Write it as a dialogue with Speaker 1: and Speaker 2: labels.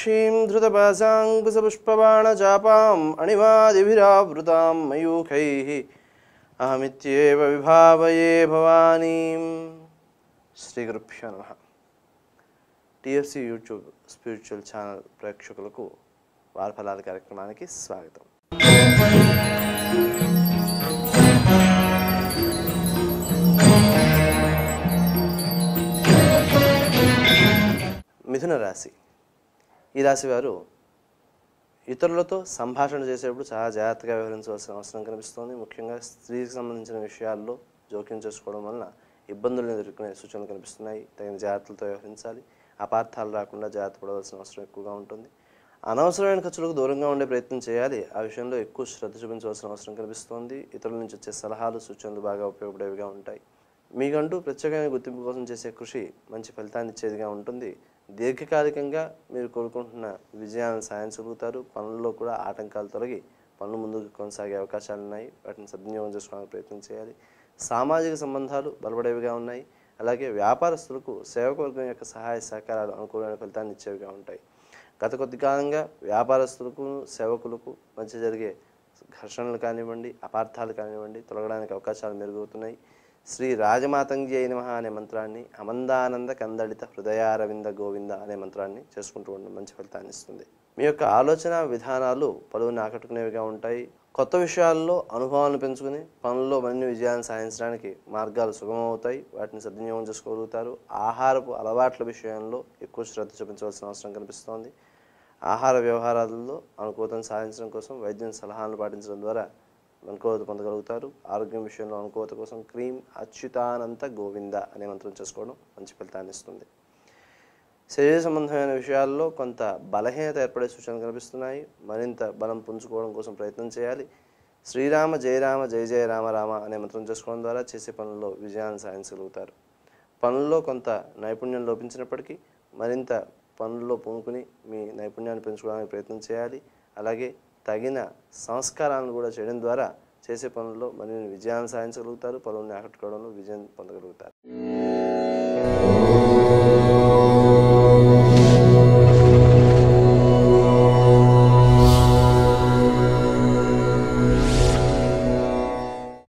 Speaker 1: రుద్రాక్షీం ధృతపాశాంకుశపుష్పబాణచాపాం అణిమాదిభిరావృతాం మయూఖైः అహమిత్యేవ విభావయే భవానీం శ్రీ గురుభ్యో నమ TFC YouTube spiritual channel ప్రేక్షకులకు వారఫలాల కార్యక్రమానికి స్వాగతం మిథున రాశి ఈ రాశి వారు ఇతరులతో సంభాషణ చేసేటప్పుడు చాలా జాగ్రత్తగా వ్యవహరించవలసిన అవసరం కనిపిస్తోంది ముఖ్యంగా స్త్రీకి సంబంధించిన విషయాల్లో జోక్యం చేసుకోవడం వలన ఇబ్బందులను ఎదుర్కొనే సూచనలు కనిపిస్తున్నాయి తగిన జాగ్రత్తలతో వ్యవహరించాలి అపార్థాలు రాకుండా జాగ్రత్త పడవలసిన అవసరం ఎక్కువగా ఉంటుంది అనవసరమైన ఖర్చులకు దూరంగా ఉండే ప్రయత్నం చేయాలి ఆ విషయంలో ఎక్కువ శ్రద్ధ చూపించవలసిన అవసరం కనిపిస్తోంది ఇతరుల నుంచి వచ్చే సలహాలు సూచనలు బాగా ఉపయోగపడేవిగా ఉంటాయి మీకంటూ ప్రత్యేకమైన గుర్తింపు కోసం చేసే కృషి మంచి ఫలితాన్ని ఇచ్చేదిగా ఉంటుంది దీర్ఘకాలికంగా మీరు కోరుకుంటున్న విజయాలను సాధించగలుగుతారు పనుల్లో కూడా ఆటంకాలు తొలగి పనులు ముందుకు కొనసాగే అవకాశాలు ఉన్నాయి వాటిని సద్వినియోగం చేసుకోవడానికి ప్రయత్నం చేయాలి సామాజిక సంబంధాలు బలపడేవిగా ఉన్నాయి అలాగే వ్యాపారస్తులకు సేవకవర్గం యొక్క సహాయ సహకారాలు అనుకూలమైన ఫలితాన్ని ఇచ్చేవిగా ఉంటాయి గత కొద్ది కాలంగా వ్యాపారస్తులకు సేవకులకు మధ్య జరిగే ఘర్షణలు కానివ్వండి అపార్థాలు కానివ్వండి తొలగడానికి అవకాశాలు మెరుగవుతున్నాయి శ్రీ రాజమాతంగి అయిన మహా అనే మంత్రాన్ని అమందానంద కందళిత హృదయారవింద గోవింద అనే మంత్రాన్ని చేసుకుంటూ ఉండడం మంచి ఫలితాన్ని ఇస్తుంది మీ యొక్క ఆలోచన విధానాలు పలువురిని ఆకట్టుకునేవిగా ఉంటాయి కొత్త విషయాల్లో అనుభవాలను పెంచుకుని పనుల్లో మరిన్ని విజయాలను సాధించడానికి మార్గాలు సుగమవుతాయి వాటిని సద్వినియోగం చేసుకోగలుగుతారు ఆహారపు అలవాట్ల విషయంలో ఎక్కువ శ్రద్ధ చూపించవలసిన అవసరం కనిపిస్తోంది ఆహార వ్యవహారాలలో అనుకూలతను సాధించడం కోసం వైద్యం సలహాలను పాటించడం ద్వారా అనుకూలత పొందగలుగుతారు ఆరోగ్యం విషయంలో అనుకూలత కోసం క్రీమ్ అచ్యుతానంత గోవింద అనే మంత్రం చేసుకోవడం మంచి ఫలితాన్ని ఇస్తుంది శరీర సంబంధమైన విషయాల్లో కొంత బలహీనత ఏర్పడే సూచనలు కనిపిస్తున్నాయి మరింత బలం పుంజుకోవడం కోసం ప్రయత్నం చేయాలి శ్రీరామ జయరామ జయ జయ రామ రామ అనే మంత్రం చేసుకోవడం ద్వారా చేసే పనుల్లో విజయాన్ని సాధించగలుగుతారు పనుల్లో కొంత నైపుణ్యం లోపించినప్పటికీ మరింత పనుల్లో పూనుకుని మీ నైపుణ్యాన్ని పెంచుకోవడానికి ప్రయత్నం చేయాలి అలాగే తగిన సంస్కారాలను కూడా చేయడం ద్వారా చేసే పనుల్లో మరిన్ని విజయాన్ని సాధించగలుగుతారు పనులను ఆకట్టుకోవడంలో విజయం పొందగలుగుతారు